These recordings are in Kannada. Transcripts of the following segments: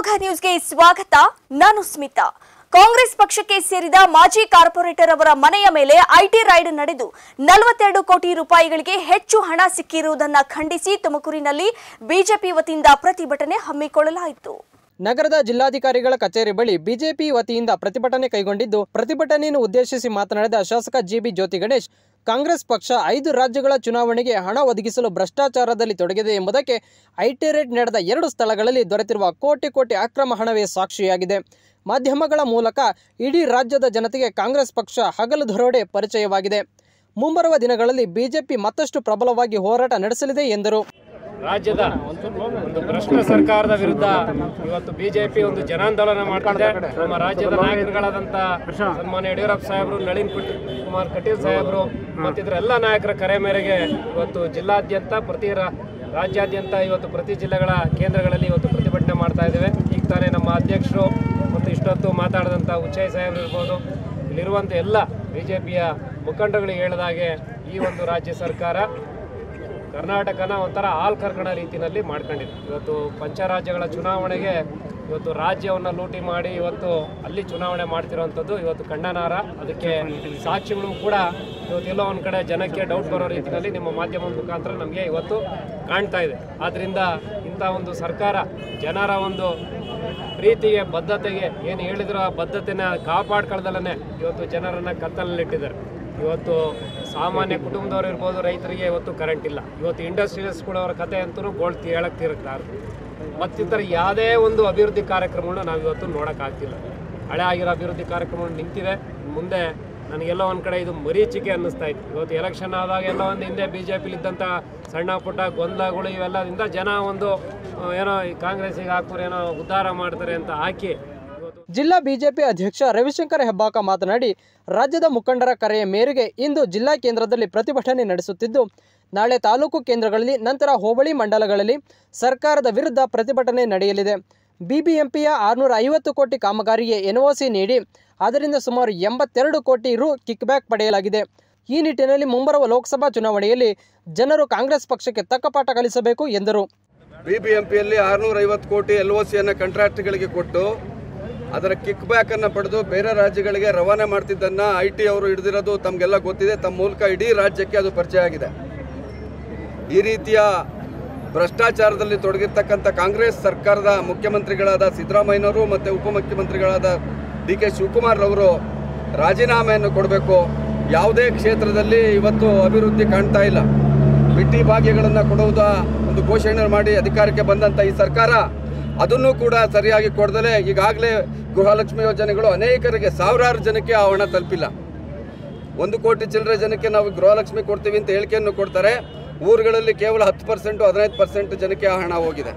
ಅಮೋಘ ನ್ಯೂಸ್ಗೆ ಸ್ವಾಗತ ನಾನು ಸ್ಮಿತಾ ಕಾಂಗ್ರೆಸ್ ಪಕ್ಷಕ್ಕೆ ಸೇರಿದ ಮಾಜಿ ಕಾರ್ಪೊರೇಟರ್ ಅವರ ಮನೆಯ ಮೇಲೆ ಐಟಿ ರೈಡ್ ನಡೆದು ನಲವತ್ತೆರಡು ಕೋಟಿ ರೂಪಾಯಿಗಳಿಗೆ ಹೆಚ್ಚು ಹಣ ಸಿಕ್ಕಿರುವುದನ್ನು ಖಂಡಿಸಿ ತುಮಕೂರಿನಲ್ಲಿ ಬಿಜೆಪಿ ವತಿಯಿಂದ ಪ್ರತಿಭಟನೆ ಹಮ್ಮಿಕೊಳ್ಳಲಾಯಿತು ನಗರದ ಜಿಲ್ಲಾಧಿಕಾರಿಗಳ ಕಚೇರಿ ಬಳಿ ಬಿಜೆಪಿ ವತಿಯಿಂದ ಪ್ರತಿಭಟನೆ ಕೈಗೊಂಡಿದ್ದು ಪ್ರತಿಭಟನೆಯನ್ನು ಉದ್ದೇಶಿಸಿ ಮಾತನಾಡಿದ ಶಾಸಕ ಜಿಬಿ ಜ್ಯೋತಿ ಗಣೇಶ್ ಕಾಂಗ್ರೆಸ್ ಪಕ್ಷ ಐದು ರಾಜ್ಯಗಳ ಚುನಾವಣೆಗೆ ಹಣ ಒದಗಿಸಲು ಭ್ರಷ್ಟಾಚಾರದಲ್ಲಿ ತೊಡಗಿದೆ ಎಂಬುದಕ್ಕೆ ಐಟಿ ರೇಟ್ ನಡೆದ ಎರಡು ಸ್ಥಳಗಳಲ್ಲಿ ದೊರೆತಿರುವ ಕೋಟಿ ಕೋಟಿ ಅಕ್ರಮ ಹಣವೇ ಸಾಕ್ಷಿಯಾಗಿದೆ ಮಾಧ್ಯಮಗಳ ಮೂಲಕ ಇಡೀ ರಾಜ್ಯದ ಜನತೆಗೆ ಕಾಂಗ್ರೆಸ್ ಪಕ್ಷ ಹಗಲು ದರೋಡೆ ಪರಿಚಯವಾಗಿದೆ ಮುಂಬರುವ ದಿನಗಳಲ್ಲಿ ಬಿಜೆಪಿ ಮತ್ತಷ್ಟು ಪ್ರಬಲವಾಗಿ ಹೋರಾಟ ನಡೆಸಲಿದೆ ಎಂದರು ರಾಜ್ಯದ ಒಂದು ಭ್ರಷ್ಟ ಸರ್ಕಾರದ ವಿರುದ್ಧ ಇವತ್ತು ಬಿಜೆಪಿ ಒಂದು ಜನಾಂದೋಲನ ಮಾಡ್ತಿದೆ ನಮ್ಮ ರಾಜ್ಯದ ನಾಯಕರುಗಳಾದಂತ ಸನ್ಮಾನ್ಯ ಯಡಿಯೂರಪ್ಪ ಸಾಹೇಬರು ನಳಿನ್ ಕುಟ್- ಕುಮಾರ್ ಕಟೀಲ್ ಸಾಹೇಬರು ಮತ್ತಿತರ ಎಲ್ಲ ನಾಯಕರ ಕರೆ ಮೇರೆಗೆ ಇವತ್ತು ಜಿಲ್ಲಾದ್ಯಂತ ಪ್ರತಿ ರಾ- ರಾಜ್ಯಾದ್ಯಂತ ಇವತ್ತು ಪ್ರತಿ ಜಿಲ್ಲೆಗಳ ಕೇಂದ್ರಗಳಲ್ಲಿ ಇವತ್ತು ಪ್ರತಿಭಟನೆ ಮಾಡ್ತಾ ಇದ್ದೇವೆ ಈಗ ತಾನೇ ನಮ್ಮ ಅಧ್ಯಕ್ಷರು ಮತ್ತು ಇಷ್ಟೊತ್ತು ಮಾತಾಡಿದಂಥ ಉಚ್ಚಯ ಸಾಹೇಬರು ಇರ್ಬೋದು ಇಲ್ಲಿರುವಂಥ ಎಲ್ಲ ಬಿಜೆಪಿಯ ಮುಖಂಡಗಳಿಗೆ ಹೇಳಿದಾಗೆ ಈ ಒಂದು ರಾಜ್ಯ ಸರ್ಕಾರ ಕರ್ನಾಟಕನ ಒಂಥರ ಹಾಲ್ ಕರ್ಕಣ ರೀತಿಯಲ್ಲಿ ಮಾಡ್ಕೊಂಡಿದೆ ಇವತ್ತು ಪಂಚರಾಜ್ಯಗಳ ಚುನಾವಣೆಗೆ ಇವತ್ತು ರಾಜ್ಯವನ್ನು ಲೂಟಿ ಮಾಡಿ ಇವತ್ತು ಅಲ್ಲಿ ಚುನಾವಣೆ ಮಾಡ್ತಿರೋವಂಥದ್ದು ಇವತ್ತು ಖಂಡನಾರ ಅದಕ್ಕೆ ಸಾಕ್ಷಿಗಳು ಕೂಡ ಇವತ್ತು ಎಲ್ಲೋ ಒಂದು ಕಡೆ ಜನಕ್ಕೆ ಡೌಟ್ ಬರೋ ರೀತಿಯಲ್ಲಿ ನಿಮ್ಮ ಮಾಧ್ಯಮದ ಮುಖಾಂತರ ನಮಗೆ ಇವತ್ತು ಕಾಣ್ತಾ ಇದೆ ಆದ್ದರಿಂದ ಇಂಥ ಒಂದು ಸರ್ಕಾರ ಜನರ ಒಂದು ಪ್ರೀತಿಗೆ ಬದ್ಧತೆಗೆ ಏನು ಹೇಳಿದ್ರು ಆ ಬದ್ಧತೆನ ಕಾಪಾಡ್ಕೊಳ್ದಲ್ಲೇ ಇವತ್ತು ಜನರನ್ನು ಕತ್ತಲಲ್ಲಿಟ್ಟಿದ್ದಾರೆ ಇವತ್ತು ಸಾಮಾನ್ಯ ಕುಟುಂಬದವ್ರು ಇರ್ಬೋದು ರೈತರಿಗೆ ಇವತ್ತು ಕರೆಂಟ್ ಇಲ್ಲ ಇವತ್ತು ಇಂಡಸ್ಟ್ರಿಯಲ್ಸ್ಗಳವರ ಕತೆ ಅಂತೂ ಗೋಳ್ ಹೇಳಕ್ ತಿರುಗ್ತಾರೆ ಮತ್ತಿತರ ಯಾವುದೇ ಒಂದು ಅಭಿವೃದ್ಧಿ ಕಾರ್ಯಕ್ರಮಗಳನ್ನ ನಾವು ಇವತ್ತು ನೋಡೋಕ್ಕಾಗ್ತಿಲ್ಲ ಹಳೆ ಆಗಿರೋ ಅಭಿವೃದ್ಧಿ ಕಾರ್ಯಕ್ರಮಗಳು ನಿಂತಿವೆ ಮುಂದೆ ನನಗೆಲ್ಲ ಒಂದು ಕಡೆ ಇದು ಮರೀಚಿಕೆ ಅನ್ನಿಸ್ತಾ ಇತ್ತು ಇವತ್ತು ಎಲೆಕ್ಷನ್ ಆದಾಗ ಎಲ್ಲ ಒಂದು ಹಿಂದೆ ಬಿ ಜೆ ಪಿಲಿದ್ದಂಥ ಸಣ್ಣ ಪುಟ್ಟ ಗೊಂದಲಗಳು ಇವೆಲ್ಲದಿಂದ ಜನ ಒಂದು ಆ, ಏನೋ ಈ ಕಾಂಗ್ರೆಸ್ಸಿಗೆ ಹಾಕ್ತಾರೆ ಏನೋ ಉದ್ಧಾರ ಮಾಡ್ತಾರೆ ಅಂತ ಹಾಕಿ ಇವತ್ತು ಜಿಲ್ಲಾ ಬಿಜೆಪಿ ಅಧ್ಯಕ್ಷ ರವಿಶಂಕರ ಹೆಬ್ಬಾಕ ಮಾತನಾಡಿ ರಾಜ್ಯದ ಮುಖಂಡರ ಕರೆಯ ಮೇರೆಗೆ ಇಂದು ಜಿಲ್ಲಾ ಕೇಂದ್ರದಲ್ಲಿ ಪ್ರತಿಭಟನೆ ನಡೆಸುತ್ತಿದ್ದು ನಾಳೆ ತಾಲೂಕು ಕೇಂದ್ರಗಳಲ್ಲಿ ನಂತರ ಹೋಬಳಿ ಮಂಡಲಗಳಲ್ಲಿ ಸರ್ಕಾರದ ವಿರುದ್ಧ ಪ್ರತಿಭಟನೆ ನಡೆಯಲಿದೆ ಬಿಬಿಎಂಪಿಯ ಆರುನೂರ ಐವತ್ತು ಕೋಟಿ ಕಾಮಗಾರಿಗೆ ಎನ್ಒಸಿ ನೀಡಿ ಅದರಿಂದ ಸುಮಾರು ಎಂಬತ್ತೆರಡು ಕೋಟಿ ರು ಕಿಕ್ಬ್ಯಾಕ್ ಪಡೆಯಲಾಗಿದೆ ಈ ನಿಟ್ಟಿನಲ್ಲಿ ಮುಂಬರುವ ಲೋಕಸಭಾ ಚುನಾವಣೆಯಲ್ಲಿ ಜನರು ಕಾಂಗ್ರೆಸ್ ಪಕ್ಷಕ್ಕೆ ತಕ್ಕ ಪಾಠ ಕಲಿಸಬೇಕು ಎಂದರು ಬಿಬಿಎಂಪಿಯಲ್ಲಿ ಆರುನೂರ ಐವತ್ತು ಕೋಟಿ ಎಲ್ ಒ ಸಿಯನ್ನು ಕಾಂಟ್ರಾಕ್ಟ್ಗಳಿಗೆ ಕೊಟ್ಟು ಅದರ ಕಿಕ್ ಬ್ಯಾಕ್ ಅನ್ನು ಪಡೆದು ಬೇರೆ ರಾಜ್ಯಗಳಿಗೆ ರವಾನೆ ಮಾಡ್ತಿದ್ದನ್ನ ಐ ಟಿ ಅವರು ಹಿಡಿದಿರೋದು ತಮಗೆಲ್ಲ ಗೊತ್ತಿದೆ ತಮ್ಮ ಮೂಲಕ ಇಡೀ ರಾಜ್ಯಕ್ಕೆ ಅದು ಪರಿಚಯ ಆಗಿದೆ ಈ ರೀತಿಯ ಭ್ರಷ್ಟಾಚಾರದಲ್ಲಿ ತೊಡಗಿರ್ತಕ್ಕಂಥ ಕಾಂಗ್ರೆಸ್ ಸರ್ಕಾರದ ಮುಖ್ಯಮಂತ್ರಿಗಳಾದ ಸಿದ್ದರಾಮಯ್ಯನವರು ಮತ್ತು ಉಪಮುಖ್ಯಮಂತ್ರಿಗಳಾದ ಡಿ ಕೆ ಶಿವಕುಮಾರ್ ಅವರು ರಾಜೀನಾಮೆಯನ್ನು ಕೊಡಬೇಕು ಯಾವುದೇ ಕ್ಷೇತ್ರದಲ್ಲಿ ಇವತ್ತು ಅಭಿವೃದ್ಧಿ ಕಾಣ್ತಾ ಇಲ್ಲ ಬಿಟ್ಟಿ ಭಾಗ್ಯಗಳನ್ನು ಕೊಡುವುದ ಒಂದು ಘೋಷಣೆ ಮಾಡಿ ಅಧಿಕಾರಕ್ಕೆ ಬಂದಂಥ ಈ ಸರ್ಕಾರ ಅದನ್ನು ಕೂಡ ಸರಿಯಾಗಿ ಕೊಡದಲೇ ಈಗಾಗಲೇ ಗೃಹಲಕ್ಷ್ಮಿ ಯೋಜನೆಗಳು ಅನೇಕರಿಗೆ ಸಾವಿರಾರು ಜನಕ್ಕೆ ಆ ಹಣ ತಲುಪಿಲ್ಲ ಒಂದು ಕೋಟಿ ಚಿಲ್ಲರೆ ಜನಕ್ಕೆ ನಾವು ಗೃಹಲಕ್ಷ್ಮಿ ಕೊಡ್ತೀವಿ ಅಂತ ಹೇಳಿಕೆಯನ್ನು ಕೊಡ್ತಾರೆ ಊರುಗಳಲ್ಲಿ ಕೇವಲ ಹತ್ತು ಪರ್ಸೆಂಟು ಹದಿನೈದು ಪರ್ಸೆಂಟ್ ಜನಕ್ಕೆ ಆ ಹಣ ಹೋಗಿದೆ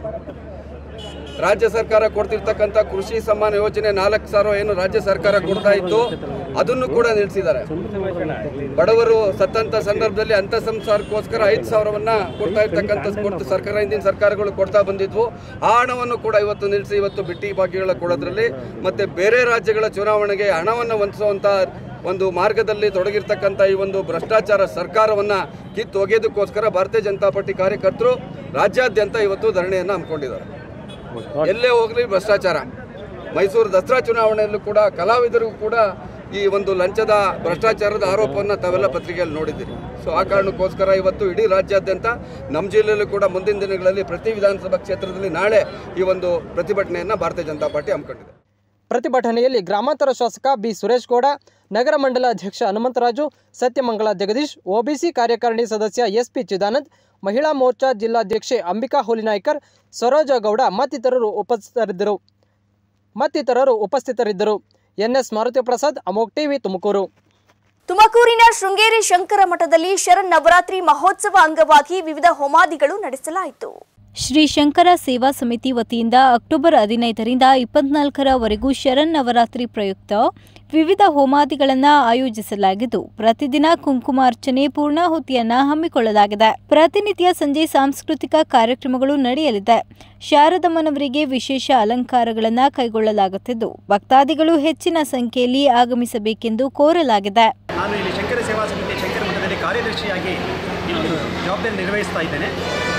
ರಾಜ್ಯ ಸರ್ಕಾರ ಕೊಡ್ತಿರ್ತಕ್ಕಂಥ ಕೃಷಿ ಸಮ್ಮಾನ ಯೋಜನೆ ನಾಲ್ಕು ಸಾವಿರ ಏನು ರಾಜ್ಯ ಸರ್ಕಾರ ಕೊಡ್ತಾ ಇತ್ತು ಅದನ್ನು ಕೂಡ ನಿಲ್ಲಿಸಿದ್ದಾರೆ ಬಡವರು ಸತ್ತಂತ ಸಂದರ್ಭದಲ್ಲಿ ಅಂಥ ಸಂಸಾರಕ್ಕೋಸ್ಕರ ಐದು ಸಾವಿರವನ್ನ ಕೊಡ್ತಾ ಇರ್ತಕ್ಕಂಥ ಕೊಡ್ತು ಸರ್ಕಾರ ಹಿಂದಿನ ಸರ್ಕಾರಗಳು ಕೊಡ್ತಾ ಬಂದಿದ್ವು ಆ ಹಣವನ್ನು ಕೂಡ ಇವತ್ತು ನಿಲ್ಲಿಸಿ ಇವತ್ತು ಬಿಟ್ಟಿ ಭಾಗ್ಯಗಳ ಕೊಡೋದ್ರಲ್ಲಿ ಮತ್ತೆ ಬೇರೆ ರಾಜ್ಯಗಳ ಚುನಾವಣೆಗೆ ಹಣವನ್ನು ಹೊಂದಿಸುವಂತ ಒಂದು ಮಾರ್ಗದಲ್ಲಿ ತೊಡಗಿರ್ತಕ್ಕಂಥ ಈ ಒಂದು ಭ್ರಷ್ಟಾಚಾರ ಸರ್ಕಾರವನ್ನ ಕಿತ್ತು ಒಗೆಯೋದಕ್ಕೋಸ್ಕರ ಭಾರತೀಯ ಜನತಾ ಪಾರ್ಟಿ ಕಾರ್ಯಕರ್ತರು ರಾಜ್ಯಾದ್ಯಂತ ಇವತ್ತು ಧರಣಿಯನ್ನು ಹಮ್ಮಿಕೊಂಡಿದ್ದಾರೆ ಎಲ್ಲೇ ಹೋಗಲಿ ಭ್ರಷ್ಟಾಚಾರ ಮೈಸೂರು ದಸರಾ ಚುನಾವಣೆಯಲ್ಲೂ ಕೂಡ ಕಲಾವಿದರಿಗೂ ಕೂಡ ಈ ಒಂದು ಲಂಚದ ಭ್ರಷ್ಟಾಚಾರದ ಆರೋಪವನ್ನು ತಾವೆಲ್ಲ ಪತ್ರಿಕೆಯಲ್ಲಿ ನೋಡಿದ್ದೀರಿ ಸೊ ಆ ಕಾರಣಕ್ಕೋಸ್ಕರ ಇವತ್ತು ಇಡೀ ರಾಜ್ಯಾದ್ಯಂತ ನಮ್ಮ ಜಿಲ್ಲೆಯಲ್ಲೂ ಕೂಡ ಮುಂದಿನ ದಿನಗಳಲ್ಲಿ ಪ್ರತಿ ವಿಧಾನಸಭಾ ಕ್ಷೇತ್ರದಲ್ಲಿ ನಾಳೆ ಈ ಒಂದು ಪ್ರತಿಭಟನೆಯನ್ನು ಭಾರತೀಯ ಜನತಾ ಪಾರ್ಟಿ ಹಮ್ಮಿಕೊಂಡಿದೆ ಪ್ರತಿಭಟನೆಯಲ್ಲಿ ಗ್ರಾಮಾಂತರ ಶಾಸಕ ಬಿ ಸುರೇಶ್ ಗೌಡ ನಗರ ಮಂಡಲ ಅಧ್ಯಕ್ಷ ಹನುಮಂತರಾಜು ಸತ್ಯಮಂಗಲ ಜಗದೀಶ್ ಒಬಿಸಿ ಕಾರ್ಯಕಾರಿಣಿ ಸದಸ್ಯ ಎಸ್ಪಿ ಚಿದಾನಂದ್ ಮಹಿಳಾ ಮೋರ್ಚಾ ಜಿಲ್ಲಾಧ್ಯಕ್ಷೆ ಅಂಬಿಕಾ ಹುಲಿನಾಯ್ಕರ್ ಸರೋಜ ಗೌಡ ಮತ್ತಿತರರು ಉಪಸ್ಥಿತರಿದ್ದರು ಮತ್ತಿತರರು ಉಪಸ್ಥಿತರಿದ್ದರು ಎನ್ಎಸ್ ಮಾರುತಿ ಪ್ರಸಾದ್ ಅಮೋಕ್ ಟಿವಿ ತುಮಕೂರು ತುಮಕೂರಿನ ಶೃಂಗೇರಿ ಶಂಕರ ಮಠದಲ್ಲಿ ಶರನ್ನವರಾತ್ರಿ ಮಹೋತ್ಸವ ಅಂಗವಾಗಿ ವಿವಿಧ ಹೋಮಾದಿಗಳು ನಡೆಸಲಾಯಿತು ಶ್ರೀ ಶಂಕರ ಸೇವಾ ಸಮಿತಿ ವತಿಯಿಂದ ಅಕ್ಟೋಬರ್ ಹದಿನೈದರಿಂದ ಇಪ್ಪತ್ನಾಲ್ಕರವರೆಗೂ ಶರನ್ನವರಾತ್ರಿ ಪ್ರಯುಕ್ತ ವಿವಿಧ ಹೋಮಾದಿಗಳನ್ನು ಆಯೋಜಿಸಲಾಗಿದ್ದು ಪ್ರತಿದಿನ ಕುಂಕುಮಾರ್ಚನೆ ಪೂರ್ಣಾಹುತಿಯನ್ನ ಹಮ್ಮಿಕೊಳ್ಳಲಾಗಿದೆ ಪ್ರತಿನಿತ್ಯ ಸಂಜೆ ಸಾಂಸ್ಕೃತಿಕ ಕಾರ್ಯಕ್ರಮಗಳು ನಡೆಯಲಿದೆ ಶಾರದಮ್ಮನವರಿಗೆ ವಿಶೇಷ ಅಲಂಕಾರಗಳನ್ನು ಕೈಗೊಳ್ಳಲಾಗುತ್ತಿದ್ದು ಭಕ್ತಾದಿಗಳು ಹೆಚ್ಚಿನ ಸಂಖ್ಯೆಯಲ್ಲಿ ಆಗಮಿಸಬೇಕೆಂದು ಕೋರಲಾಗಿದೆ ನಾನು ಇಲ್ಲಿ ಶಂಕರ ಸೇವಾ ಸಮಿತಿ ಶಂಕರ ಮಠದಲ್ಲಿ ಕಾರ್ಯದರ್ಶಿಯಾಗಿ ಈ ಒಂದು ಜವಾಬ್ದಾರಿ ನಿರ್ವಹಿಸ್ತಾ ಇದ್ದೇನೆ ಪ್ರತಿ ವರ್ಷ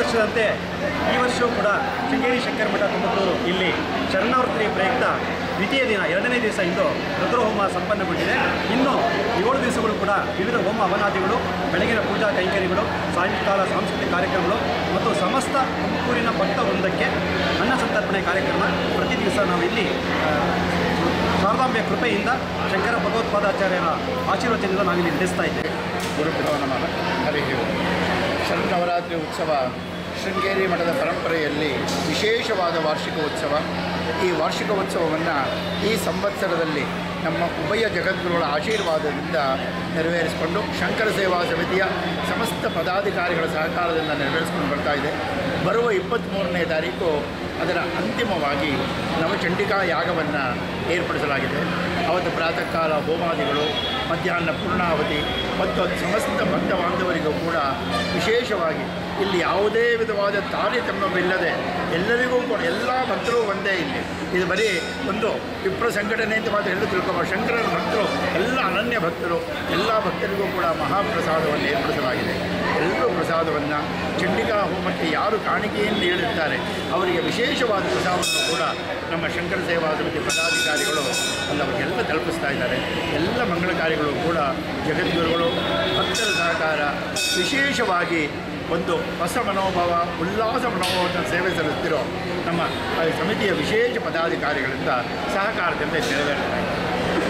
ವರ್ಷದಂತೆ ಈ ವರ್ಷವೂ ಕೂಡ ಶೃಂಗೇರಿ ಶಂಕರ ಮಠ ತುಮಕೂರು ಇಲ್ಲಿ ಶರಣಾವೃತ್ತಿ ಪ್ರಯುಕ್ತ ದ್ವಿತೀಯ ದಿನ ಎರಡನೇ ದಿವಸ ಇಂದು ರುದ್ರಹೋಮ ಸಂಪನ್ನಗೊಂಡಿದೆ ಇನ್ನು ಏಳು ದಿವಸಗಳು ಕೂಡ ವಿವಿಧ ಹೋಮ ಹವನಾದಿಗಳು ಬೆಳಗಿನ ಪೂಜಾ ಕೈಂಕರ್ಯಗಳು ಸಾಯಂಕಾಲ ಸಾಂಸ್ಕೃತಿಕ ಕಾರ್ಯಕ್ರಮಗಳು ಮತ್ತು ಸಮಸ್ತ ತುಮಕೂರಿನ ಭಕ್ತ ವೃಂದಕ್ಕೆ ಅನ್ನ ಸಂತರ್ಪಣೆ ಕಾರ್ಯಕ್ರಮ ಪ್ರತಿ ದಿವಸ ನಾವು ಇಲ್ಲಿ ಆ, ಶಾರದಾಂಬೆಯ ಕೃಪೆಯಿಂದ ಶಂಕರ ಭಗವತ್ಪಾದಾಚಾರ್ಯರ ಆಶೀರ್ವಚನದಿಂದ ನಾವಿಲ್ಲಿ ನಡೆಸ್ತಾ ಇದ್ದೇವೆ ಗುರುಭ್ಯೋ ನಮಃ ಹರಿ ಓಂ ಶರನ್ನವರಾತ್ರಿ ಉತ್ಸವ ಶೃಂಗೇರಿ ಮಠದ ಪರಂಪರೆಯಲ್ಲಿ ವಿಶೇಷವಾದ ವಾರ್ಷಿಕ ಉತ್ಸವ ಈ ವಾರ್ಷಿಕ ಉತ್ಸವವನ್ನು ಈ ಸಂವತ್ಸರದಲ್ಲಿ ನಮ್ಮ ಉಭಯ ಜಗದ್ಗುರುಗಳ ಆಶೀರ್ವಾದದಿಂದ ನೆರವೇರಿಸಿಕೊಂಡು ಶಂಕರ ಸೇವಾ ಸಮಿತಿಯ ಸಮಸ್ತ ಪದಾಧಿಕಾರಿಗಳ ಸಹಕಾರದಿಂದ ನೆರವೇರಿಸಿಕೊಂಡು ಬರ್ತಾ ಇದೆ ಬರುವ ಇಪ್ಪತ್ತ್ಮೂರನೇ ತಾರೀಕು ಅದರ ಅಂತಿಮವಾಗಿ ನವಚಂಡಿಕಾ ಯಾಗವನ್ನು ಏರ್ಪಡಿಸಲಾಗಿದೆ ಅವತ್ತು ಪ್ರಾತಃ ಕಾಲ ಹೋಮಾದಿಗಳು ಮಧ್ಯಾಹ್ನ ಪೂರ್ಣಾವಧಿ ಮತ್ತು ಸಮಸ್ತ ಭಕ್ತ ಬಾಂಧವರಿಗೂ ಕೂಡ ವಿಶೇಷವಾಗಿ ಇಲ್ಲಿ ಯಾವುದೇ ವಿಧವಾದ ತಾರತಮ್ಯವಿಲ್ಲದೆ ಎಲ್ಲರಿಗೂ ಕೂಡ ಎಲ್ಲ ಭಕ್ತರು ಒಂದೇ ಇಲ್ಲಿ ಇದು ಬರೀ ಒಂದು ವಿಪ್ರ ಸಂಘಟನೆ ಅಂತ ಮಾತ್ರ ಹೇಳಿ ತಿಳ್ಕೊಬ ಶಂಕರರ ಭಕ್ತರು ಎಲ್ಲ ಅನನ್ಯ ಭಕ್ತರು ಎಲ್ಲ ಭಕ್ತರಿಗೂ ಕೂಡ ಮಹಾಪ್ರಸಾದವನ್ನು ಏರ್ಪಡಿಸಲಾಗಿದೆ ಎಲ್ಲರೂ ಪ್ರಸಾದವನ್ನು ಚಂಡಿಕಾ ಹೋಮಕ್ಕೆ ಯಾರು ಕಾಣಿಕೆಯನ್ನು ನೀಡಿರ್ತಾರೆ ಅವರಿಗೆ ವಿಶೇಷವಾದ ಪ್ರಸಾದವನ್ನು ಕೂಡ ನಮ್ಮ ಶಂಕರ ಸೇವಾ ಸಮಿತಿ ಪದಾಧಿಕಾರಿಗಳು ಅಲ್ಲವರಿಗೆಲ್ಲ ತಲುಪಿಸ್ತಾ ಇದ್ದಾರೆ ಎಲ್ಲ ಮಂಗಳ ಕಾರ್ಯಗಳು ಕೂಡ ಜಗದ್ಗುರುಗಳು ಭಕ್ತರ ಸಹಕಾರ ವಿಶೇಷವಾಗಿ ಒಂದು ಹೊಸ ಮನೋಭಾವ ಉಲ್ಲಾಸ ಮನೋಭಾವದ ಸೇವೆ ಸಲ್ಲಿಸ್ತಿರೋ ನಮ್ಮ ಆ ಸಮಿತಿಯ ವಿಶೇಷ ಪದಾಧಿಕಾರಿಗಳಿಂದ ಸಹಕಾರದಿಂದ ಇದು ನೆರವೇರ್ತಾ ಇದೆ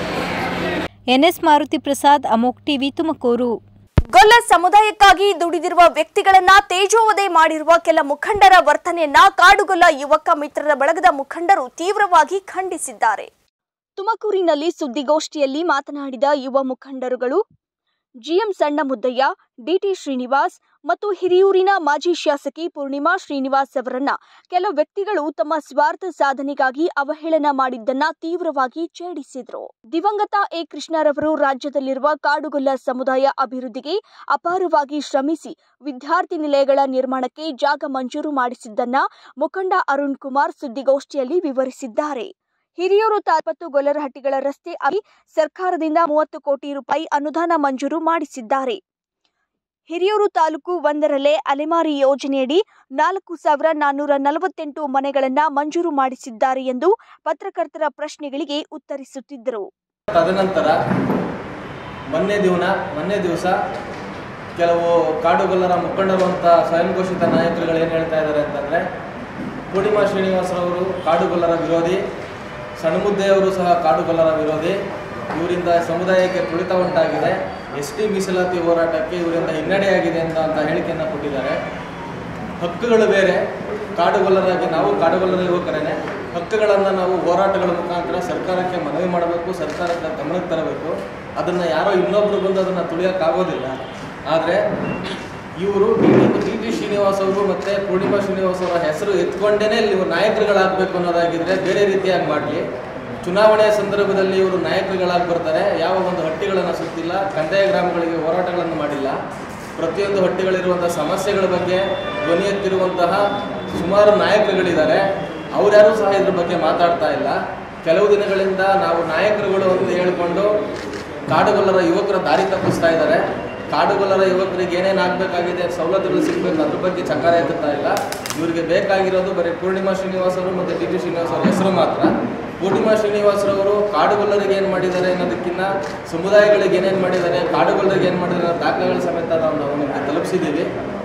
ಎನ್ಎಸ್ ಮಾರುತಿ ಪ್ರಸಾದ್ ಅಮೋಕ್ ಟಿವಿ ತುಮಕೂರು ಗೊಲ್ಲ ಸಮುದಾಯಕ್ಕಾಗಿ ದುಡಿದಿರುವ ವ್ಯಕ್ತಿಗಳನ್ನ ತೇಜೋವಧೆ ಮಾಡಿರುವ ಕೆಲ ಮುಖಂಡರ ವರ್ತನೆಯನ್ನ ಕಾಡುಗೊಲ್ಲ ಯುವಕ ಮಿತ್ರರ ಬಳಗದ ಮುಖಂಡರು ತೀವ್ರವಾಗಿ ಖಂಡಿಸಿದ್ದಾರೆ ತುಮಕೂರಿನಲ್ಲಿ ಸುದ್ದಿಗೋಷ್ಠಿಯಲ್ಲಿ ಮಾತನಾಡಿದ ಯುವ ಮುಖಂಡರುಗಳು ಜಿಎಂ ಸಣ್ಣ ಮುದ್ದಯ್ಯ ಡಿಟಿ ಶ್ರೀನಿವಾಸ್ ಮತ್ತು ಹಿರಿಯೂರಿನ ಮಾಜಿ ಶಾಸಕಿ ಪೂರ್ಣಿಮಾ ಶ್ರೀನಿವಾಸ್ ಅವರನ್ನ ಕೆಲ ವ್ಯಕ್ತಿಗಳು ತಮ್ಮ ಸ್ವಾರ್ಥ ಸಾಧನೆಗಾಗಿ ಅವಹೇಳನ ಮಾಡಿದ್ದನ್ನ ತೀವ್ರವಾಗಿ ಛೇಡಿಸಿದ್ರು ದಿವಂಗತ ಎ ಕೃಷ್ಣರವರು ರಾಜ್ಯದಲ್ಲಿರುವ ಕಾಡುಗೊಲ್ಲ ಸಮುದಾಯ ಅಭಿವೃದ್ಧಿಗೆ ಅಪಾರವಾಗಿ ಶ್ರಮಿಸಿ ವಿದ್ಯಾರ್ಥಿ ನಿಲಯಗಳ ನಿರ್ಮಾಣಕ್ಕೆ ಜಾಗ ಮಂಜೂರು ಮಾಡಿಸಿದ್ದನ್ನ ಮುಖಂಡ ಅರುಣ್ ಕುಮಾರ್ ಸುದ್ದಿಗೋಷ್ಠಿಯಲ್ಲಿ ವಿವರಿಸಿದ್ದಾರೆ ಹಿರಿಯೂರು ತಾಲ್ಪತ್ತು ಗೊಲ್ಲರಹಟ್ಟಿಗಳ ರಸ್ತೆ ಅಭಿ ಸರ್ಕಾರದಿಂದ ಮೂವತ್ತು ಕೋಟಿ ರೂಪಾಯಿ ಅನುದಾನ ಮಂಜೂರು ಮಾಡಿಸಿದ್ದಾರೆ ಹಿರಿಯೂರು ತಾಲೂಕು ಒಂದರಲ್ಲೇ ಅಲೆಮಾರಿ ಯೋಜನೆಯಡಿ ನಾಲ್ಕು ಸಾವಿರ ನಾನ್ನೂರ ನಲವತ್ತೆಂಟು ಮನೆಗಳನ್ನ ಮಂಜೂರು ಮಾಡಿಸಿದ್ದಾರೆ ಎಂದು ಪತ್ರಕರ್ತರ ಪ್ರಶ್ನೆಗಳಿಗೆ ಉತ್ತರಿಸುತ್ತಿದ್ದರು ತದನಂತರ ಮೊನ್ನೆ ದಿವನ ಮೊನ್ನೆ ದಿವಸ ಕೆಲವು ಕಾಡುಗೊಲ್ಲರ ಮುಖಂಡರು ಅಂತ ಸ್ವಯಂ ಘೋಷಿತ ನಾಯಕರುಗಳು ಏನು ಹೇಳ್ತಾ ಇದ್ದಾರೆ ಅಂತಂದರೆ ಪೂರ್ಣಿಮಾ ಶ್ರೀನಿವಾಸರವರು ಕಾಡುಗೊಲ್ಲರ ವಿರೋಧಿ ಸಣ್ಣಮುದ್ದೆಯವರು ಸಹ ಕಾಡುಗೊಲ್ಲರ ವಿರೋಧಿ ಇವರಿಂದ ಸಮುದಾಯಕ್ಕೆ ತುಳಿತ ಉಂಟಾಗಿದೆ ಎಸ್ ಟಿ ಮೀಸಲಾತಿ ಹೋರಾಟಕ್ಕೆ ಇವರಿಂದ ಹಿನ್ನಡೆಯಾಗಿದೆ ಅಂತ ಅಂತ ಹೇಳಿಕೆಯನ್ನು ಕೊಟ್ಟಿದ್ದಾರೆ ಹಕ್ಕುಗಳು ಬೇರೆ ಕಾಡುಗೊಲ್ಲರಾಗಿ ನಾವು ಕಾಡುಗೊಲ್ಲರ ಯುವಕರೇನೆ ಹಕ್ಕುಗಳನ್ನು ನಾವು ಹೋರಾಟಗಳ ಮುಖಾಂತರ ಸರ್ಕಾರಕ್ಕೆ ಮನವಿ ಮಾಡಬೇಕು ಸರ್ಕಾರದ ಗಮನಕ್ಕೆ ತರಬೇಕು ಅದನ್ನು ಯಾರೋ ಇನ್ನೊಬ್ಬರು ಬಂದು ಅದನ್ನು ತುಳಿಯೋಕ್ಕಾಗೋದಿಲ್ಲ ಆದರೆ ಇವರು D T D T Srinivas ಅವರು ಮತ್ತು ಪೂರ್ಣಿಮಾ ಶ್ರೀನಿವಾಸ್ ಅವರ ಹೆಸರು ಎತ್ಕೊಂಡೇ ಇವರು ನಾಯಕರುಗಳಾಗಬೇಕು ಅನ್ನೋದಾಗಿದ್ದರೆ ಬೇರೆ ರೀತಿಯಾಗಿ ಮಾಡಲಿ ಚುನಾವಣೆಯ ಸಂದರ್ಭದಲ್ಲಿ ಇವರು ನಾಯಕರುಗಳಾಗಿ ಬರ್ತಾರೆ ಯಾವ ಒಂದು ಹಟ್ಟಿಗಳನ್ನು ಸುತ್ತಿಲ್ಲ ಕಂದಾಯ ಗ್ರಾಮಗಳಿಗೆ ಹೋರಾಟಗಳನ್ನು ಮಾಡಿಲ್ಲ ಪ್ರತಿಯೊಂದು ಹಟ್ಟಿಗಳಿರುವಂಥ ಸಮಸ್ಯೆಗಳ ಬಗ್ಗೆ ಧ್ವನಿ ಎತ್ತಿರುವಂತಹ ಸುಮಾರು ನಾಯಕರುಗಳಿದ್ದಾರೆ ಅವ್ರ್ಯಾರೂ ಸಹ ಇದ್ರ ಬಗ್ಗೆ ಮಾತಾಡ್ತಾ ಇಲ್ಲ ಕೆಲವು ದಿನಗಳಿಂದ ನಾವು ನಾಯಕರುಗಳು ಅಂತ ಹೇಳಿಕೊಂಡು ಕಾಡುಗೊಲ್ಲರ ಯುವಕರ ದಾರಿ ತಪ್ಪಿಸ್ತಾ ಇದ್ದಾರೆ ಕಾಡುಗೊಲ್ಲರ ಯುವಕರಿಗೆ ಏನೇನು ಆಗಬೇಕಾಗಿದೆ ಸವಲತ್ತುಗಳು ಸಿಗಬೇಕು ಅದ್ರ ಬಗ್ಗೆ ಚಕಾರ ಎತ್ತುತ್ತಾ ಇಲ್ಲ ಇವರಿಗೆ ಬೇಕಾಗಿರೋದು ಬರೀ ಪೂರ್ಣಿಮಾ ಶ್ರೀನಿವಾಸ್ ಅವರು ಮತ್ತು ಡಿ ಟಿ ಶ್ರೀನಿವಾಸ್ ಅವರ ಹೆಸರು ಮಾತ್ರ ಪೂರ್ಣಿಮಾ ಶ್ರೀನಿವಾಸರವರು ಕಾಡುಗೊಲ್ಲರಿಗೆ ಏನು ಮಾಡಿದ್ದಾರೆ ಅನ್ನೋದಕ್ಕಿಂತ ಸಮುದಾಯಗಳಿಗೆ ಏನೇನು ಮಾಡಿದ್ದಾರೆ ಕಾಡುಗೊಲ್ಲರಿಗೆ ಏನು ಮಾಡಿದ್ದಾರೆ ಅನ್ನೋ ದಾಖಲೆಗಳ ಸಮೇತ ನಾವು ನಾವು ನಿಮಗೆ ತಲುಪಿಸಿದ್ದೀವಿ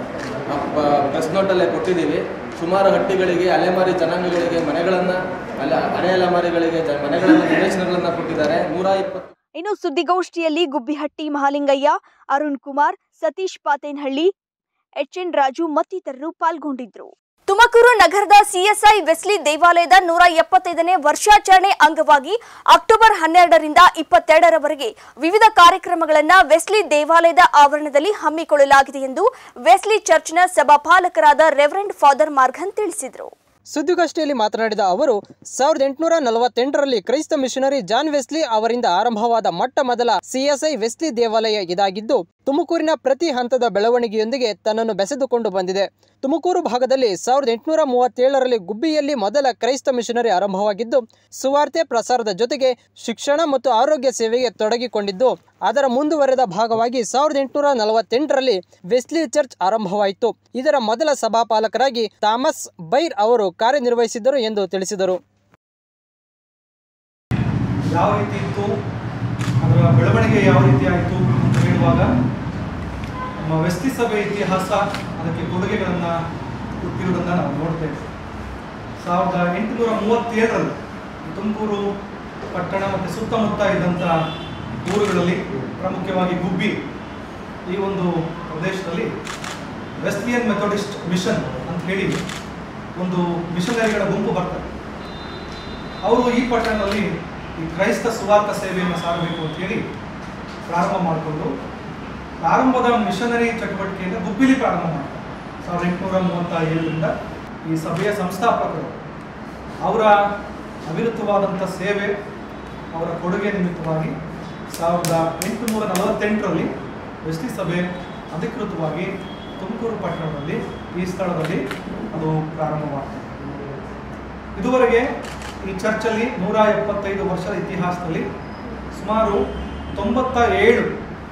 ಪ್ರೆಸ್ ನೋಟಲ್ಲೇ ಕೊಟ್ಟಿದ್ದೀವಿ ಸುಮಾರು ಹಟ್ಟಿಗಳಿಗೆ ಅಲೆಮಾರಿ ಜನಾಂಗಗಳಿಗೆ ಮನೆಗಳನ್ನು ಅಲ್ಲ ಅರೆ ಅಲೆಮಾರಿಗಳಿಗೆ ಜ ಮನೆಗಳನ್ನು ನಿವೇಶನಗಳನ್ನು ಕೊಟ್ಟಿದ್ದಾರೆ ನೂರ ಇಪ್ಪತ್ತು ಇನ್ನು ಸುದ್ದಿಗೋಷ್ಠಿಯಲ್ಲಿ ಗುಬ್ಬಿಹಟ್ಟಿ ಮಹಾಲಿಂಗಯ್ಯ ಅರುಣ್ ಕುಮಾರ್ ಸತೀಶ್ ಪಾತೇನಹಳ್ಳಿ ಎಚ್ಎನ್ ರಾಜು ಮತ್ತಿತರರು ಪಾಲ್ಗೊಂಡಿದ್ರು ತುಮಕೂರು ನಗರದ ಸಿಎಸ್ಐ ವೆಸ್ಲಿ ದೇವಾಲಯದ ನೂರ ಎಪ್ಪತ್ತೈದನೇ ವರ್ಷಾಚರಣೆ ಅಂಗವಾಗಿ ಅಕ್ಟೋಬರ್ ಹನ್ನೆರಡರಿಂದ ಇಪ್ಪತ್ತೆರಡರವರೆಗೆ ವಿವಿಧ ಕಾರ್ಯಕ್ರಮಗಳನ್ನು ವೆಸ್ಲಿ ದೇವಾಲಯದ ಆವರಣದಲ್ಲಿ ಹಮ್ಮಿಕೊಳ್ಳಲಾಗಿದೆ ಎಂದು ವೆಸ್ಲಿ ಚರ್ಚ್ನ ಸಭಾಪಾಲಕರಾದ ರೆವರೆಂಡ್ ಫಾದರ್ ಮಾರ್ಗನ್ ತಿಳಿಸಿದರು ಸುದ್ದಿಗೋಷ್ಠಿಯಲ್ಲಿ ಮಾತನಾಡಿದ ಅವರು ಸಾವಿರದ ಎಂಟುನೂರ ನಲವತ್ತೆಂಟರಲ್ಲಿ ಕ್ರೈಸ್ತ ಮಿಷನರಿ ಜಾನ್ ವೆಸ್ಲಿ ಅವರಿಂದ ಆರಂಭವಾದ ಮೊಟ್ಟ ಮೊದಲ ಸಿಎಸ್ಐ ವೆಸ್ಲಿ ದೇವಾಲಯ ಇದಾಗಿದ್ದು ತುಮಕೂರಿನ ಪ್ರತಿ ಹಂತದ ಬೆಳವಣಿಗೆಯೊಂದಿಗೆ ತನ್ನನ್ನು ಬೆಸೆದುಕೊಂಡು ಬಂದಿದೆ ತುಮಕೂರು ಭಾಗದಲ್ಲಿ ಸಾವಿರದ ಎಂಟುನೂರ ಮೂವತ್ತೇಳರಲ್ಲಿ ಗುಬ್ಬಿಯಲ್ಲಿ ಮೊದಲ ಕ್ರೈಸ್ತ ಮಿಷನರಿ ಆರಂಭವಾಗಿದ್ದು ಸುವಾರ್ತೆ ಪ್ರಸಾರದ ಜೊತೆಗೆ ಶಿಕ್ಷಣ ಮತ್ತು ಆರೋಗ್ಯ ಸೇವೆಗೆ ತೊಡಗಿಕೊಂಡಿದ್ದು ಅದರ ಮುಂದುವರೆದ ಭಾಗವಾಗಿ ಸಾವಿರದ ಎಂಟುನೂರ ನಲವತ್ತೆಂಟರಲ್ಲಿ ವೆಸ್ಲಿ ಚರ್ಚ್ ಆರಂಭವಾಯಿತು ಇದರ ಮೊದಲ ಸಭಾಪಾಲಕರಾಗಿ ಥಾಮಸ್ ಬೈರ್ ಅವರು ಕಾರ್ಯನಿರ್ವಹಿಸಿದ್ದರು ಎಂದು ತಿಳಿಸಿದರು ಯಾವ ರೀತಿ ಇತ್ತು ಅದರ ಬೆಳವಣಿಗೆ ಯಾವ ರೀತಿ ಆಯಿತು ಅಂತ ಹೇಳುವಾಗ ನಮ್ಮ ವೆಸ್ತಿ ಸಭೆ ಇತಿಹಾಸ ಅದಕ್ಕೆ ಕೊಡುಗೆಗಳನ್ನು ಕೊಟ್ಟಿರುವುದನ್ನು ನಾವು ನೋಡ್ತೇವೆ ಸಾವಿರದ ಎಂಟುನೂರ ಮೂವತ್ತೇಳರಲ್ಲಿ ತುಮಕೂರು ಪಟ್ಟಣ ಮತ್ತು ಸುತ್ತಮುತ್ತ ಇದ್ದಂಥ ಊರುಗಳಲ್ಲಿ ಪ್ರಾಮುಖ್ಯವಾಗಿ ಗುಬ್ಬಿ ಈ ಒಂದು ಪ್ರದೇಶದಲ್ಲಿ ವೆಸ್ಲಿಯನ್ ಮೆಥೋಡಿಸ್ಟ್ ಮಿಷನ್ ಅಂತ ಹೇಳಿ ಒಂದು ಮಿಷನರಿಗಳ ಗುಂಪು ಬರ್ತದೆ ಅವರು ಈ ಪಟ್ಟಣದಲ್ಲಿ ಈ ಕ್ರೈಸ್ತ ಸುವಾರ್ಥ ಸೇವೆಯನ್ನು ಸಾರಬೇಕು ಅಂತ ಹೇಳಿ ಪ್ರಾರಂಭ ಮಾಡಿಕೊಂಡು ಪ್ರಾರಂಭದ ಮಿಷನರಿ ಚಟುವಟಿಕೆಯಿಂದ ಗುಬ್ಬಿಲಿ ಪ್ರಾರಂಭ ಮಾಡ್ತಾರೆ ಸಾವಿರದ ಎಂಟುನೂರ ಮೂವತ್ತ ಏಳರಿಂದ ಈ ಸಭೆಯ ಸಂಸ್ಥಾಪಕರು ಅವರ ಅವಿರತವಾದಂಥ ಸೇವೆ ಅವರ ಕೊಡುಗೆ ನಿಮಿತ್ತವಾಗಿ ಸಾವಿರದ ಎಂಟುನೂರ ನಲವತ್ತೆಂಟರಲ್ಲಿ ವೆಸ್ಲಿ ಸಭೆ ಅಧಿಕೃತವಾಗಿ ತುಮಕೂರು ಪಟ್ಟಣದಲ್ಲಿ ಈ ಸ್ಥಳದಲ್ಲಿ ಅದು ಪ್ರಾರಂಭವಾಗ್ತದೆ ಇದುವರೆಗೆ ಈ ಚರ್ಚಲ್ಲಿ ನೂರ ಎಪ್ಪತ್ತೈದು ವರ್ಷದ ಇತಿಹಾಸದಲ್ಲಿ ಸುಮಾರು ತೊಂಬತ್ತ ಏಳು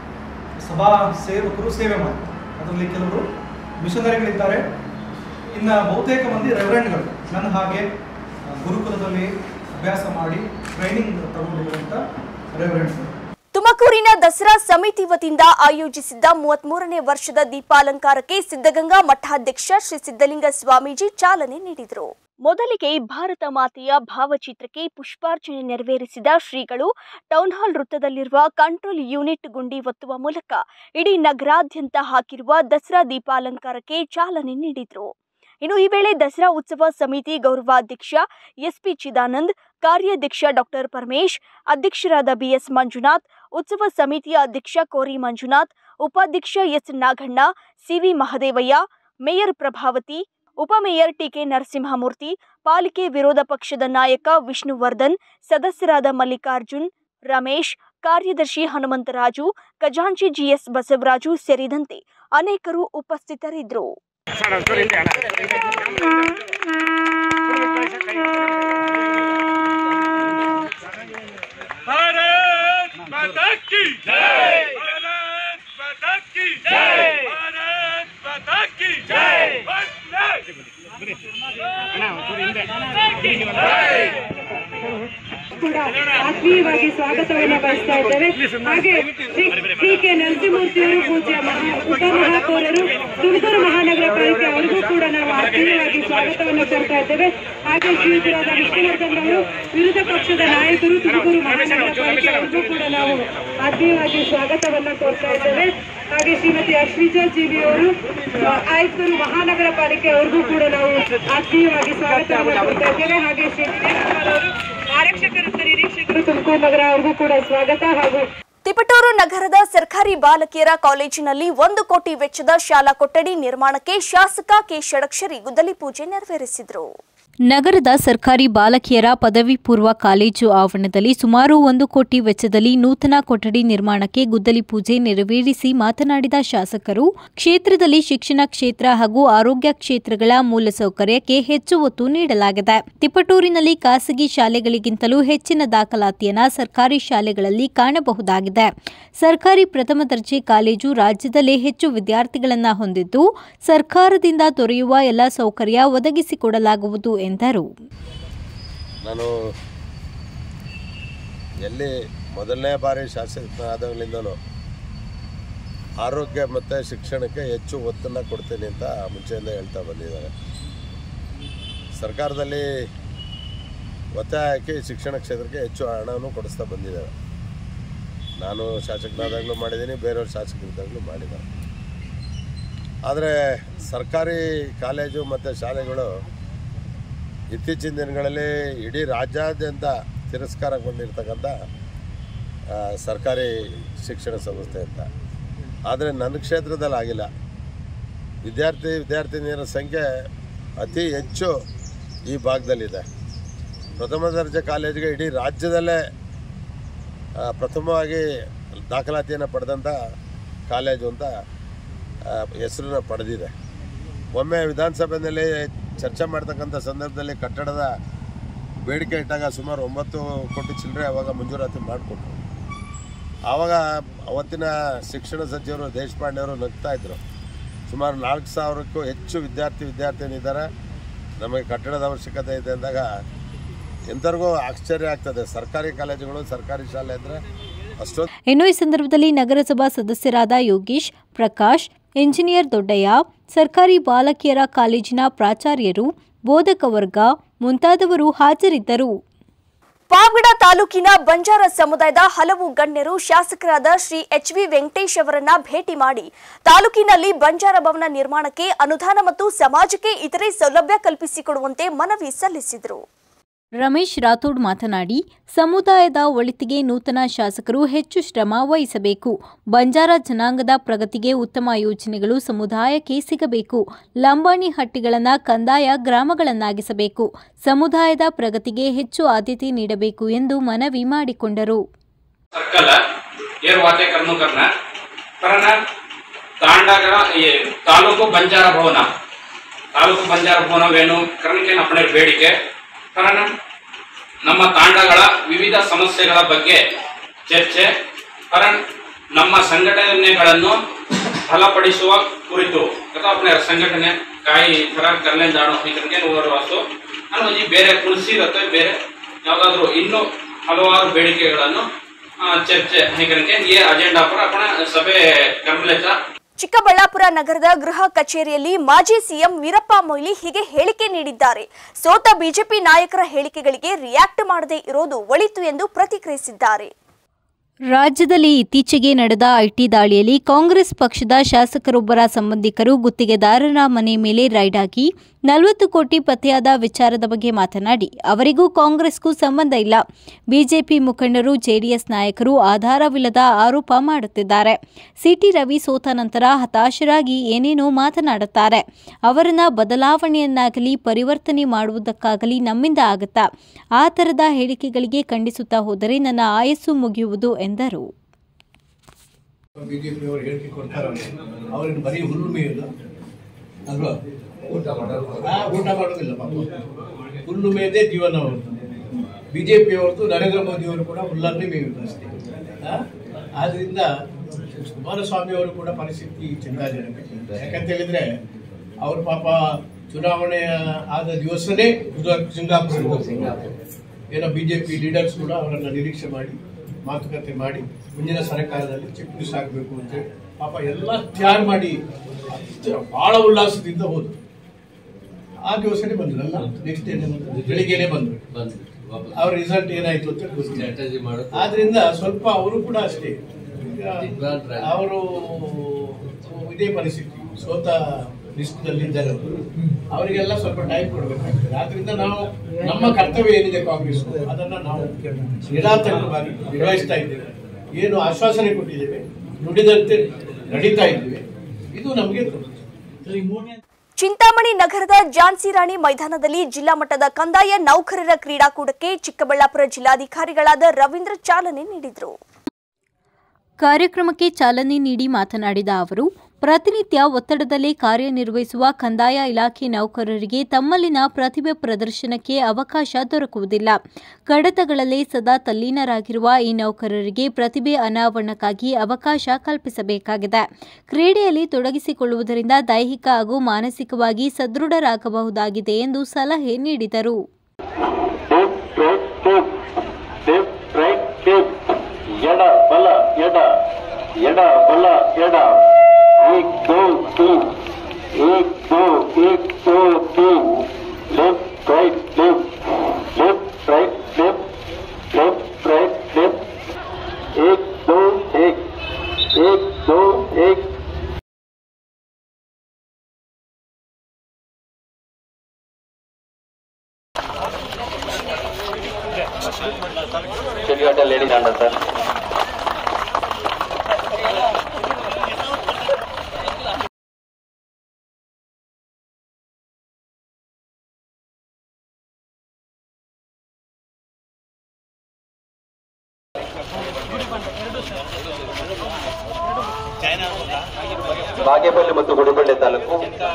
ಸಭಾ ಸೇವಕರು ಸೇವೆ ಮಾಡ್ತಾರೆ ಅದರಲ್ಲಿ ಕೆಲವರು ಮಿಷನರಿಗಳಿದ್ದಾರೆ ಇನ್ನು ಬಹುತೇಕ ಮಂದಿ ರೆವರೆಂಡ್ಗಳು ನನ್ನ ಹಾಗೆ ಆ, ಗುರುಕುಲದಲ್ಲಿ ಅಭ್ಯಾಸ ಮಾಡಿ ಟ್ರೈನಿಂಗ್ ತಗೊಂಡಿರುವಂಥ ರೆವರೆಂಡ್ಗಳು ತುಮಕೂರಿನ ದಸರಾ ಸಮಿತಿ ವತಿಯಿಂದ ಆಯೋಜಿಸಿದ್ದ ಮೂವತ್ಮೂರನೇ ವರ್ಷದ ದೀಪಾಲಂಕಾರಕ್ಕೆ ಸಿದ್ಧಗಂಗಾ ಮಠಾಧ್ಯಕ್ಷ ಶ್ರೀ ಸಿದ್ದಲಿಂಗ ಸ್ವಾಮೀಜಿ ಚಾಲನೆ ನೀಡಿದರು ಮೊದಲಿಗೆ ಭಾರತ ಮಾತೆಯ ಭಾವಚಿತ್ರಕ್ಕೆ ಪುಷ್ಪಾರ್ಚನೆ ನೆರವೇರಿಸಿದ ಶ್ರೀಗಳು ಟೌನ್ ಹಾಲ್ ವೃತ್ತದಲ್ಲಿರುವ ಕಂಟ್ರೋಲ್ ಯೂನಿಟ್ ಗುಂಡಿ ಒತ್ತುವ ಮೂಲಕ ಇಡೀ ನಗರಾದ್ಯಂತ ಹಾಕಿರುವ ದಸರಾ ದೀಪಾಲಂಕಾರಕ್ಕೆ ಚಾಲನೆ ನೀಡಿದರು ಇನ್ನು ಈ ವೇಳೆ ದಸರಾ ಉತ್ಸವ ಸಮಿತಿ ಗೌರವಾಧ್ಯಕ್ಷ ಎಸ್ಪಿ ಚಿದಾನಂದ್ ಕಾರ್ಯಾಧ್ಯಕ್ಷ ಡಾಕ್ಟರ್ ಪರಮೇಶ್ ಅಧ್ಯಕ್ಷರಾದ ಬಿಎಸ್ ಮಂಜುನಾಥ್ ಉತ್ಸವ ಸಮಿತಿಯ ಅಧ್ಯಕ್ಷ ಕೋರಿ ಮಂಜುನಾಥ್ ಉಪಾಧ್ಯಕ್ಷ S Naganna CV Mahadevaiah mayor Prabhavati ಉಪಮೇಯರ್ ಟಿಕೆ ನರಸಿಂಹಮೂರ್ತಿ ಪಾಲಿಕೆ ವಿರೋಧ ಪಕ್ಷದ ನಾಯಕ ವಿಷ್ಣುವರ್ಧನ್ ಸದಸ್ಯರಾದ ಮಲ್ಲಿಕಾರ್ಜುನ್ ರಮೇಶ್ ಕಾರ್ಯದರ್ಶಿ ಹನುಮಂತರಾಜು ಖಜಾಂಚಿ ಜಿಎಸ್ ಬಸವರಾಜು ಸೇರಿದಂತೆ ಅನೇಕರು ಉಪಸ್ಥಿತರಿದ್ದರು भारत माता की जय भारत माता की जय भारत माता की जय ಕೂಡ ಆತ್ಮೀಯವಾಗಿ ಸ್ವಾಗತವನ್ನು ಬಯಸ್ತಾ ಇದ್ದೇವೆ ಹಾಗೆ ಶ್ರೀ ಸಿ ಕೆ ನರಸಿಂಹಮೂರ್ತಿಯವರು ಪೂಜ್ಯ ಮಹಾ ಉಪಮಹಾಪೌರರು ತುಮಕೂರು ಮಹಾನಗರ ಪಾಲಿಕೆ ಅವರಿಗೂ ಕೂಡ ನಾವು ಆತ್ಮೀಯವಾಗಿ ಸ್ವಾಗತವನ್ನು ಕೋರ್ತಾ ಇದ್ದೇವೆ ಹಾಗೆ ಶ್ರೀಯುತರಾದ ವಿಷ್ಣುವರ್ಧನ್ ಅವರು ವಿರೋಧ ಪಕ್ಷದ ನಾಯಕರು ತುಮಕೂರು ಮಹಾನಗರ ಪಾಲಿಕೆ ಅವರಿಗೂ ಕೂಡ ನಾವು ಆತ್ಮೀಯವಾಗಿ ಸ್ವಾಗತವನ್ನು ಕೋರ್ತಾ ಇದ್ದೇವೆ ಹಾಗೆ ಶ್ರೀಮತಿ ಅಶ್ವಿಜಾ ಜೀವಿ ಅವರು ಆ, ಆಯುಕ್ತರು ಮಹಾನಗರ ಪಾಲಿಕೆ ಅವ್ರಿಗೂ ಕೂಡ ನಾವು ಆತ್ಮೀಯವಾಗಿ ಸ್ವಾಗತವನ್ನು ಕೋರ್ತಾ ಇದ್ದೇವೆ ಹಾಗೆ ಶ್ರೀ ದಿನೇಶ್ ಕುಮಾರ್ ಅವರು ಆರಕ್ಷಕರು ಮತ್ತು ನಿರೀಕ್ಷಕರು ತುಮಕೂರು ನಗರ ಅವ್ರಿಗೂ ಕೂಡ ಸ್ವಾಗತ ಹಾಗೂ ತಿಪಟೂರು ನಗರದ ಸರ್ಕಾರಿ ಬಾಲಕಿಯರ ಕಾಲೇಜಿನಲ್ಲಿ ಒಂದು ಕೋಟಿ ವೆಚ್ಚದ ಶಾಲಾ ಕೊಠಡಿ ನಿರ್ಮಾಣಕ್ಕೆ ಶಾಸಕ ಕೆ ಷಡಕ್ಷರಿ ಗುದ್ದಲಿ ಪೂಜೆ ನೆರವೇರಿಸಿದರು ನಗರದ ಸರ್ಕಾರಿ ಬಾಲಕಿಯರ ಪದವಿ ಪೂರ್ವ ಕಾಲೇಜು ಆವರಣದಲ್ಲಿ ಸುಮಾರು ಒಂದು ಕೋಟಿ ವೆಚ್ಚದಲ್ಲಿ ನೂತನ ಕೊಠಡಿ ನಿರ್ಮಾಣಕ್ಕೆ ಗುದ್ದಲಿ ಪೂಜೆ ನೆರವೇರಿಸಿ ಮಾತನಾಡಿದ ಶಾಸಕರು ಕ್ಷೇತ್ರದಲ್ಲಿ ಶಿಕ್ಷಣ ಕ್ಷೇತ್ರ ಹಾಗೂ ಆರೋಗ್ಯ ಕ್ಷೇತ್ರಗಳ ಮೂಲಸೌಕರ್ಯಕ್ಕೆ ಹೆಚ್ಚು ಒತ್ತು ನೀಡಲಾಗಿದೆ ತಿಪಟೂರಿನಲ್ಲಿ ಖಾಸಗಿ ಶಾಲೆಗಳಿಗಿಂತಲೂ ಹೆಚ್ಚಿನ ದಾಖಲಾತಿಯನ್ನ ಸರ್ಕಾರಿ ಶಾಲೆಗಳಲ್ಲಿ ಕಾಣಬಹುದಾಗಿದೆ ಸರ್ಕಾರಿ ಪ್ರಥಮ ದರ್ಜೆ ಕಾಲೇಜು ರಾಜ್ಯದಲ್ಲೇ ಹೆಚ್ಚು ವಿದ್ಯಾರ್ಥಿಗಳನ್ನ ಹೊಂದಿದ್ದು ಸರ್ಕಾರದಿಂದ ದೊರೆಯುವ ಎಲ್ಲ ಸೌಕರ್ಯ ಒದಗಿಸಿಕೊಡಲಾಗುವುದು ಎಂದರು ನಾನು ಎಲ್ಲಿ ಮೊದಲನೇ ಬಾರಿ ಶಾಸಕನಾದಾಗಲಿಂದಲೂ ಆರೋಗ್ಯ ಮತ್ತು ಶಿಕ್ಷಣಕ್ಕೆ ಹೆಚ್ಚು ಒತ್ತನ್ನು ಕೊಡ್ತೀನಿ ಅಂತ ಮುಂಚೆಯಿಂದ ಹೇಳ್ತಾ ಬಂದಿದ್ದಾರೆ ಸರ್ಕಾರದಲ್ಲಿ ಒತ್ತಾಯ ಹಾಕಿ ಶಿಕ್ಷಣ ಕ್ಷೇತ್ರಕ್ಕೆ ಹೆಚ್ಚು ಹಣವನ್ನು ಕೊಡಿಸ್ತಾ ಬಂದಿದ್ದಾರೆ ನಾನು ಶಾಸಕನಾದಾಗಲೂ ಮಾಡಿದ್ದೀನಿ ಬೇರೆಯವ್ರ ಶಾಸಕರಿದ್ದಾಗಲೂ ಮಾಡಿದ್ದಾರೆ ಆದರೆ ಸರ್ಕಾರಿ ಕಾಲೇಜು ಮತ್ತು ಶಾಲೆಗಳು ಇತ್ತೀಚಿನ ದಿನಗಳಲ್ಲಿ ಇಡೀ ರಾಜ್ಯಾದ್ಯಂತ ತಿರಸ್ಕಾರಗೊಂಡಿರ್ತಕ್ಕಂಥ ಆ, ಸರ್ಕಾರಿ ಶಿಕ್ಷಣ ಸಂಸ್ಥೆ ಅಂತ ಆದರೆ ನನ್ನ ಕ್ಷೇತ್ರದಲ್ಲಿ ಆಗಿಲ್ಲ ವಿದ್ಯಾರ್ಥಿ ವಿದ್ಯಾರ್ಥಿನಿಯರ ಸಂಖ್ಯೆ ಅತಿ ಹೆಚ್ಚು ಈ ಭಾಗದಲ್ಲಿದೆ ಪ್ರಥಮ ದರ್ಜೆ ಕಾಲೇಜಿಗೆ ಇಡೀ ರಾಜ್ಯದಲ್ಲೇ ಆ, ಪ್ರಥಮವಾಗಿ ದಾಖಲಾತಿಯನ್ನು ಪಡೆದಂಥ ಕಾಲೇಜು ಅಂತ ಹೆಸರನ್ನ ಪಡೆದಿದೆ ಒಮ್ಮೆ ವಿಧಾನಸಭೆಯಲ್ಲಿ ಚರ್ಚೆ ಮಾಡ್ತಕ್ಕಂಥ ಸಂದರ್ಭದಲ್ಲಿ ಕಟ್ಟಡದ ಬೇಡಿಕೆ ಇಟ್ಟಾಗ ಸುಮಾರು ಒಂಬತ್ತು ಕೋಟಿ ಚಿಲ್ಲರೆ ಅವಾಗ ಮಂಜೂರಾತಿ ಮಾಡಿಕೊಟ್ರು ಆವಾಗ ಅವತ್ತಿನ ಶಿಕ್ಷಣ ಸಚಿವರು ದೇಶಪಾಂಡೆಯವರು ನಗ್ತಾ ಇದ್ರು ಸುಮಾರು ನಾಲ್ಕು ಸಾವಿರಕ್ಕೂ ಹೆಚ್ಚು ವಿದ್ಯಾರ್ಥಿ ವಿದ್ಯಾರ್ಥಿನಿದ್ದಾರೆ ನಮಗೆ ಕಟ್ಟಡದ ಅವಶ್ಯಕತೆ ಇದೆ ಅಂದಾಗ ಎಂಥರಿಗೂ ಆಶ್ಚರ್ಯ ಆಗ್ತದೆ ಸರ್ಕಾರಿ ಕಾಲೇಜುಗಳು ಸರ್ಕಾರಿ ಶಾಲೆ ಅಂದರೆ ಅಷ್ಟೊಂದು ಇನ್ನು ಈ ಸಂದರ್ಭದಲ್ಲಿ ನಗರಸಭಾ ಸದಸ್ಯರಾದ ಯೋಗೀಶ್ ಪ್ರಕಾಶ್ ಇಂಜಿನಿಯರ್ ದೊಡ್ಡಯ್ಯ ಸರ್ಕಾರಿ ಬಾಲಕಿಯರ ಕಾಲೇಜಿನ ಪ್ರಾಚಾರ್ಯರು ಬೋಧಕ ವರ್ಗ ಮುಂತಾದವರು ಹಾಜರಿದ್ದರು ಪಾವಗಡ ತಾಲೂಕಿನ ಬಂಜಾರ ಸಮುದಾಯದ ಹಲವು ಗಣ್ಯರು ಶಾಸಕರಾದ ಶ್ರೀ ಎಚ್ ವಿ ವೆಂಕಟೇಶ್ ಅವರನ್ನ ಭೇಟಿ ಮಾಡಿ ತಾಲೂಕಿನಲ್ಲಿ ಬಂಜಾರ ಭವನ ನಿರ್ಮಾಣಕ್ಕೆ ಅನುದಾನ ಮತ್ತು ಸಮಾಜಕ್ಕೆ ಇತರೆ ಸೌಲಭ್ಯ ಕಲ್ಪಿಸಿಕೊಡುವಂತೆ ಮನವಿ ಸಲ್ಲಿಸಿದರು ರಮೇಶ್ ರಾಥೋಡ್ ಮಾತನಾಡಿ ಸಮುದಾಯದ ಒಳಿತಿಗೆ ನೂತನ ಶಾಸಕರು ಹೆಚ್ಚು ಶ್ರಮ ವಹಿಸಬೇಕು ಬಂಜಾರ ಜನಾಂಗದ ಪ್ರಗತಿಗೆ ಉತ್ತಮ ಯೋಜನೆಗಳು ಸಮುದಾಯಕ್ಕೆ ಸಿಗಬೇಕು ಲಂಬಾಣಿ ಹಟ್ಟಿಗಳನ್ನು ಕಂದಾಯ ಗ್ರಾಮಗಳನ್ನಾಗಿಸಬೇಕು ಸಮುದಾಯದ ಪ್ರಗತಿಗೆ ಹೆಚ್ಚು ಆದ್ಯತೆ ನೀಡಬೇಕು ಎಂದು ಮನವಿ ಮಾಡಿಕೊಂಡರು ಸರ್ಕಲ್ ಏರ್ವಾತೆ ಕರ್ಮಕರ್ನ ಪರನ ತಾಂಡಗಳ ಈ ತಾಲೂಕು ಬಂಜಾರ ಭವನ ತಾಲೂಕು ಬಂಜಾರ ಭವನವೇನು ಕರ್ಣಕ್ಕೆ ನಪ್ಪಣೆ ಬೇಡಿಕೆ ಪರನ ನಮ್ಮ ತಾಂಡಗಳ ವಿವಿಧ ಸಮಸ್ಯೆಗಳ ಬಗ್ಗೆ ಚರ್ಚೆ ಪರನ್ ನಮ್ಮ ಸಂಘಟನೆಗಳನ್ನು ಬಲಪಡಿಸುವ ಕುರಿತು ಅಥವಾ अपने ಸಂಘಟನೆ ಕಾಯಿ ಥರ ಕಲ್ಲೆಂದಾಣು ಇದಕ್ಕೆ ನೋಡುವ ವಾಸ್ತು ಅನ್ನೋ ಈ ಬೇರೆ ಕೃಷಿ ಅಥವಾ ಬೇರೆ ಯಾವುದಾದ್ರೂ ಇನ್ನೂ ಹಲವಾರು ಬೇಡಿಕೆಗಳನ್ನು ಆ, ಚರ್ಚೆ ಹೀಗೆ ಈ ಅಜೆಂಡಾ ಪರ ಅಪಣ ಸಭೆ ಕರ್ಮಲೆತ ಚಿಕ್ಕಬಳ್ಳಾಪುರ ನಗರದ ಗೃಹ ಕಚೇರಿಯಲ್ಲಿ ಮಾಜಿ ಸಿಎಂ ವೀರಪ್ಪ ಮೊಯ್ಲಿ ಹೀಗೆ ಹೇಳಿಕೆ ನೀಡಿದ್ದಾರೆ ಸೋತ ಬಿಜೆಪಿ ನಾಯಕರ ಹೇಳಿಕೆಗಳಿಗೆ ರಿಯಾಕ್ಟ್ ಮಾಡದೇ ಇರೋದು ಒಳಿತು ಎಂದು ಪ್ರತಿಕ್ರಿಯಿಸಿದ್ದಾರೆ ರಾಜ್ಯದಲ್ಲಿ ಇತ್ತೀಚೆಗೆ ನಡೆದ ಐಟಿ ದಾಳಿಯಲ್ಲಿ ಕಾಂಗ್ರೆಸ್ ಪಕ್ಷದ ಶಾಸಕರೊಬ್ಬರ ಸಂಬಂಧಿಕರು ಗುತ್ತಿಗೆದಾರರ ಮನೆ ಮೇಲೆ ರೈಡ್ ಹಾಕಿ ನಲವತ್ತು ಕೋಟಿ ಪತ್ತೆಯಾದ ವಿಚಾರದ ಬಗ್ಗೆ ಮಾತನಾಡಿ ಅವರಿಗೂ ಕಾಂಗ್ರೆಸ್ಗೂ ಸಂಬಂಧ ಇಲ್ಲ ಬಿಜೆಪಿ ಮುಖಂಡರು ಜೆಡಿಎಸ್ ನಾಯಕರು ಆಧಾರವಿಲ್ಲದ ಆರೋಪ ಮಾಡುತ್ತಿದ್ದಾರೆ ಸಿಟಿ ರವಿ ಸೋತ ನಂತರ ಹತಾಶರಾಗಿ ಏನೇನೋ ಮಾತನಾಡುತ್ತಾರೆ ಅವರನ್ನ ಬದಲಾವಣೆಯನ್ನಾಗಲಿ ಪರಿವರ್ತನೆ ಮಾಡುವುದಕ್ಕಾಗಲಿ ನಮ್ಮಿಂದ ಆಗುತ್ತಾ ಆ ಥರದ ಹೇಳಿಕೆಗಳಿಗೆ ಖಂಡಿಸುತ್ತಾ ಹೋದರೆ ನನ್ನ ಆಯಸ್ಸು ಮುಗಿಯುವುದು ಎಂದರು ಬಿಜೆಪಿ ಅವರು ಹೇಳಿಕೆ ಕೊಡ್ತಾರಲ್ಲ ಅವ್ರಿಗೆ ಬರೀ ಹುಲ್ಲು ಮೇಯುದು ಅಲ್ವಾ ಊಟ ಮಾಡೋದು ಊಟ ಮಾಡೋದಿಲ್ಲ ಪಾಪ ಹುಲ್ಲು ಮೇಯದೇ ಜೀವನ ಅವ್ರದ್ದು ಬಿಜೆಪಿ ಅವ್ರದ್ದು ನರೇಂದ್ರ ಮೋದಿ ಅವರು ಕೂಡ ಹುಲ್ಲನ್ನೇ ಮೇಯುವುದು ಅಷ್ಟೇ ಆ? ಆದ್ರಿಂದ ಕುಮಾರಸ್ವಾಮಿ ಅವರು ಕೂಡ ಪರಿಸ್ಥಿತಿ ಚಿಂತಾಜನಕ ಯಾಕಂತ ಹೇಳಿದ್ರೆ ಅವ್ರ ಪಾಪ ಚುನಾವಣೆ ಆದ ದಿವಸನೇ ಸಿಂಗಾಪುರ ಏನೋ ಬಿಜೆಪಿ ಲೀಡರ್ಸ್ ಕೂಡ ಅವರನ್ನ ನಿರೀಕ್ಷೆ ಮಾಡಿ ಮಾತುಕತೆ ಮಾಡಿ ಮುಂದಿನ ಸರ್ಕಾರದಲ್ಲಿ ಚಿಕ್ಕ ಆಗಬೇಕು ಅಂತೇಳಿ ಪಾಪ ಎಲ್ಲ ತ್ಯಾಗ ಮಾಡಿ ಅತ್ಯ- ಬಹಳ ಉಲ್ಲಾಸದಿಂದ ಹೋದ್ರು ಆ ದಿವಸನೇ ಬಂದ್ರಲ್ಲ ನೆಕ್ಸ್ಟ್ ಡೇನೆ ಬಂದ್ರು ಬೆಳಿಗ್ಗೆನೆ ಬಂದ್ರು ಅವ್ರ ರಿಸಲ್ಟ್ ಏನಾಯ್ತು ಅಂತ ಗೊತ್ತಿಲ್ಲ ಆದ್ರಿಂದ ಸ್ವಲ್ಪ ಅವರು ಕೂಡ ಅಷ್ಟೇ ಈಗ ಅವರು ಇದೇ ಪರಿಸ್ಥಿತಿ ಸೋತ ಲಿಸ್ಟ್ನಲ್ಲಿ ಇದ್ದಾರೆ ಅವರು ಅವರಿಗೆಲ್ಲ ಸ್ವಲ್ಪ ಟೈಮ್ ಕೊಡಬೇಕಾಗ್ತದೆ ಆದ್ರಿಂದ ನಾವು ನಮ್ಮ ಕರ್ತವ್ಯ ಏನಿದೆ ಕಾಂಗ್ರೆಸ್ ಅದನ್ನ ನಾವು ನಿರಾತಂಕವಾಗಿ ನಿರ್ವಹಿಸ್ತಾ ಇದ್ದೇವೆ ಏನು ಆಶ್ವಾಸನೆ ಕೊಟ್ಟಿದ್ದೇವೆ ನುಡಿದಂತೆ ನಡೀತಾ ಇದ್ದೇವೆ ಇದು ನಮಗೆ ಮೂರನೇ ಚಿಂತಾಮಣಿ ನಗರದ ಝಾನ್ಸಿ ರಾಣಿ ಮೈದಾನದಲ್ಲಿ ಜಿಲ್ಲಾ ಮಟ್ಟದ ಕಂದಾಯ ನೌಕರರ ಕ್ರೀಡಾಕೂಟಕ್ಕೆ ಚಿಕ್ಕಬಳ್ಳಾಪುರ ಜಿಲ್ಲಾಧಿಕಾರಿಗಳಾದ ರವೀಂದ್ರ ಚಾಲನೆ ನೀಡಿದರು ಕಾರ್ಯಕ್ರಮಕ್ಕೆ ಚಾಲನೆ ನೀಡಿ ಮಾತನಾಡಿದ ಅವರು ಪ್ರತಿನಿತ್ಯ ಒತ್ತಡದಲ್ಲೇ ಕಾರ್ಯನಿರ್ವಹಿಸುವ ಕಂದಾಯ ಇಲಾಖೆ ನೌಕರರಿಗೆ ತಮ್ಮಲ್ಲಿನ ಪ್ರತಿಭೆ ಪ್ರದರ್ಶನಕ್ಕೆ ಅವಕಾಶ ದೊರಕುವುದಿಲ್ಲ ಕಡತಗಳಲ್ಲೇ ಸದಾ ತಲ್ಲೀನರಾಗಿರುವ ಈ ನೌಕರರಿಗೆ ಪ್ರತಿಭೆ ಅನಾವರಣಕ್ಕಾಗಿ ಅವಕಾಶ ಕಲ್ಪಿಸಬೇಕಾಗಿದೆ ಕ್ರೀಡೆಯಲ್ಲಿ ತೊಡಗಿಸಿಕೊಳ್ಳುವುದರಿಂದ ದೈಹಿಕ ಹಾಗೂ ಮಾನಸಿಕವಾಗಿ ಸದೃಢರಾಗಬಹುದಾಗಿದೆ ಎಂದು ಸಲಹೆ ನೀಡಿದರು ಎಡ ಬಲ ಎಡ ಎಡ ಬಲ ಎಡ एक दो तीन एक दो एक दो तीन left right left left right left left right left एक दो एक एक दो एक ಚಳಿಗಾಟ ಲೇಡಿ ದಾಂಡ ಸರ್ ಬಾಗೇಪಲ್ಲಿ ಮತ್ತು ಗುಡಿಬಂಡೆ ತಾಲೂಕು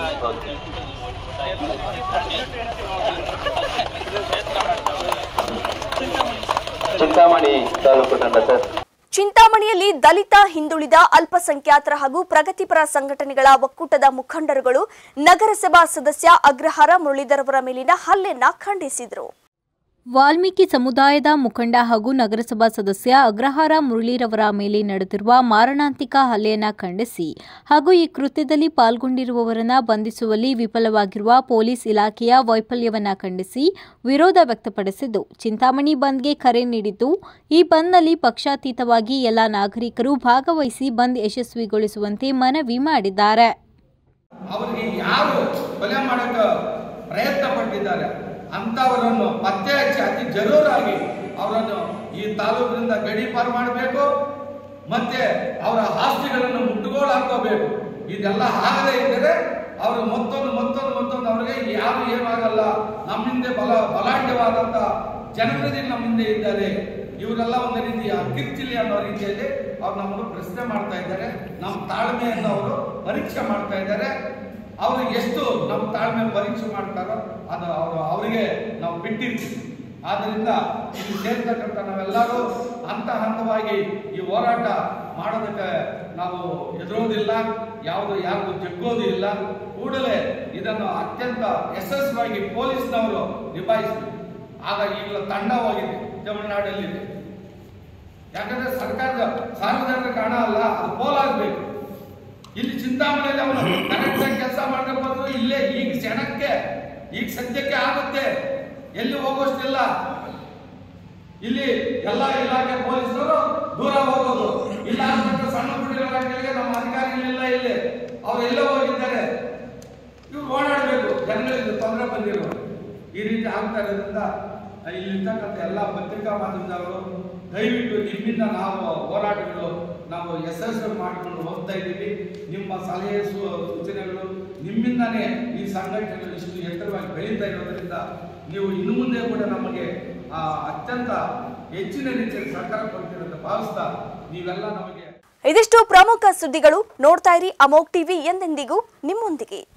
ಚಿಂತಾಮಣಿ ತಾಲೂಕು ತಂಡ ಸರ್ ಚಿಂತಾಮಣಿಯಲ್ಲಿ ದಲಿತ ಹಿಂದುಳಿದ ಅಲ್ಪಸಂಖ್ಯಾತರ ಹಾಗೂ ಪ್ರಗತಿಪರ ಸಂಘಟನೆಗಳ ಒಕ್ಕೂಟದ ಮುಖಂಡರುಗಳು ನಗರಸಭಾ ಸದಸ್ಯ ಅಗ್ರಹಾರ ಮುರಳೀಧರ್ ಅವರ ಮೇಲಿನ ಹಲ್ಲೆಯನ್ನ ಖಂಡಿಸಿದರು ವಾಲ್ಮೀಕಿ ಸಮುದಾಯದ ಮುಖಂಡ ಹಾಗೂ ನಗರಸಭಾ ಸದಸ್ಯ ಅಗ್ರಹಾರ ಮುರಳೀರವರ ಮೇಲೆ ನಡೆದಿರುವ ಮಾರಣಾಂತಿಕ ಹಲ್ಲೆಯನ್ನ ಖಂಡಿಸಿ ಹಾಗೂ ಈ ಕೃತ್ಯದಲ್ಲಿ ಪಾಲ್ಗೊಂಡಿರುವವರನ್ನ ಬಂಧಿಸುವಲ್ಲಿ ವಿಫಲವಾಗಿರುವ ಪೊಲೀಸ್ ಇಲಾಖೆಯ ವೈಫಲ್ಯವನ್ನ ಖಂಡಿಸಿ ವಿರೋಧ ವ್ಯಕ್ತಪಡಿಸಿದ್ದು ಚಿಂತಾಮಣಿ ಬಂದ್ಗೆ ಕರೆ ನೀಡಿದ್ದು ಈ ಬಂದ್ನಲ್ಲಿ ಪಕ್ಷಾತೀತವಾಗಿ ಎಲ್ಲ ನಾಗರಿಕರು ಭಾಗವಹಿಸಿ ಬಂದ್ ಯಶಸ್ವಿಗೊಳಿಸುವಂತೆ ಮನವಿ ಮಾಡಿದ್ದಾರೆ ಅವರಿಗೆ ಯಾರು ಕೊಲೆ ಮಾಡಕ್ಕೆ ಪ್ರಯತ್ನ ಪಟ್ಟಿದ್ದಾರೆ ಅಂಥವರನ್ನು ಪತ್ತೆ ಹಚ್ಚಿ ಅತಿ ಜರೂರಾಗಿ ಅವರನ್ನು ಈ ತಾಲೂಕಿನಿಂದ ಗಡೀಪಾರು ಮಾಡಬೇಕು ಮತ್ತೆ ಅವರ ಆಸ್ತಿಗಳನ್ನು ಮುಟ್ಟುಗೋಲು ಹಾಕೋಬೇಕು ಇದೆಲ್ಲ ಆಗದೇ ಇದ್ದರೆ ಅವರು ಮತ್ತೊಂದು ಮತ್ತೊಂದು ಮತ್ತೊಂದು ಅವರಿಗೆ ಯಾರು ಏನಾಗಲ್ಲ ನಮ್ಮಿಂದ ಬಲ ಬಲಾಢ್ಯವಾದಂಥ ಜನಪ್ರತಿ ನಮ್ಮಿಂದ ಇದ್ದಾರೆ ಇವರೆಲ್ಲ ಒಂದು ರೀತಿಯ ಕಿರ್ಚಿಲಿ ಅನ್ನೋ ರೀತಿಯಲ್ಲಿ ಅವ್ರು ನಮ್ಮನ್ನು ಪ್ರಶ್ನೆ ಮಾಡ್ತಾ ಇದ್ದಾರೆ ನಮ್ಮ ತಾಳ್ಮೆಯನ್ನು ಅವರು ಪರೀಕ್ಷೆ ಮಾಡ್ತಾ ಇದ್ದಾರೆ ಅವರು ಎಷ್ಟು ನಮ್ಮ ತಾಳ್ಮೆ ಪರೀಕ್ಷೆ ಮಾಡ್ತಾರೋ ಅದು ಅವರು ಅವರಿಗೆ ನಾವು ಬಿಟ್ಟಿರ್ತೀವಿ ಆದ್ದರಿಂದ ಇಲ್ಲಿ ಸೇರ್ತಕ್ಕಂಥ ನಾವೆಲ್ಲರೂ ಹಂತ ಹಂತವಾಗಿ ಈ ಹೋರಾಟ ಮಾಡೋದಕ್ಕೆ ನಾವು ಎದುರೋದಿಲ್ಲ ಯಾವುದು ಯಾರಿಗೂ ಜಗ್ಗೋದು ಇಲ್ಲ ಕೂಡಲೇ ಇದನ್ನು ಅತ್ಯಂತ ಯಶಸ್ವಿಯಾಗಿ ಪೊಲೀಸ್ನವರು ನಿಭಾಯಿಸಬೇಕು ಆಗ ಈಗ ತಂಡ ಹೋಗಿದೆ ತಮಿಳುನಾಡಲ್ಲಿದೆ ಯಾಕಂದ್ರೆ ಸರ್ಕಾರದ ಸಾರ್ವಜನಿಕ ಹಣ ಅಲ್ಲ ಅದು ಪೋಲಾಗಬೇಕು ಇಲ್ಲಿ ಚಿಂತಾಮಣಿಯಲ್ಲಿ ಅವನು ಕರೆಕ್ಟ್ ಆಗಿ ಕೆಲಸ ಮಾಡಬೇಕು ಅಂದ್ರೆ ಇಲ್ಲೇ ಈಗ ಕ್ಷಣಕ್ಕೆ ಈಗ ಸದ್ಯಕ್ಕೆ ಆಗುತ್ತೆ ಎಲ್ಲಿ ಹೋಗೋಷ್ಟಿಲ್ಲ ಇಲ್ಲಿ ಎಲ್ಲ ಇಲಾಖೆ ಪೊಲೀಸರು ದೂರ ಹೋಗೋದು ಇಲ್ಲ ಅಂತಂದ್ರೆ ಸಣ್ಣ ಪುಟ್ಟ ಇಲಾಖೆಗಳಿಗೆ ನಮ್ಮ ಅಧಿಕಾರಿಗಳಿಲ್ಲ ಇಲ್ಲಿ ಅವ್ರು ಎಲ್ಲೇ ಹೋಗಿದ್ದಾರೆ ಇವ್ರು ಓಡಾಡಬೇಕು ಜನಗಳಿಗೆ ತೊಂದರೆ ಬಂದಿರೋರು ಈ ರೀತಿ ಆಗ್ತಾ ಇರೋದ್ರಿಂದ ಇಲ್ಲಿರ್ತಕ್ಕಂಥ ಎಲ್ಲ ಪತ್ರಿಕಾ ಮಾಧ್ಯಮದವರು ದಯವಿಟ್ಟು ನಿಮ್ಮಿಂದ ನಾವು ಹೋರಾಟಗಳು ನಾವು ಯಶಸ್ವಿ ಮಾಡಿಕೊಂಡು ಹೋಗ್ತಾ ಇದ್ದೀವಿ ನಿಮ್ಮ ಸಲಹೆ ಸು- ಸೂಚನೆಗಳು ನಿಮ್ಮಿಂದನೇ ಈ ಸಂಘಟನೆಗಳು ಇಷ್ಟು ಎತ್ತರವಾಗಿ ಬೆಳೀತಾ ಇರೋದ್ರಿಂದ ನೀವು ಇನ್ನು ಮುಂದೆ ಕೂಡ ನಮಗೆ ಆ, ಅತ್ಯಂತ ಹೆಚ್ಚಿನ ರೀತಿಯಲ್ಲಿ ಸಹಕಾರ ಕೊಡ್ತೀರ ಅಂತ ಭಾವಿಸ್ತಾ ನೀವೆಲ್ಲ ನಮಗೆ ಇದಿಷ್ಟು ಪ್ರಮುಖ ಸುದ್ದಿಗಳು ನೋಡ್ತಾ ಇರಿ ಅಮೋಕ್ ಟಿವಿ ಎಂದೆಂದಿಗೂ ನಿಮ್ಮೊಂದಿಗೆ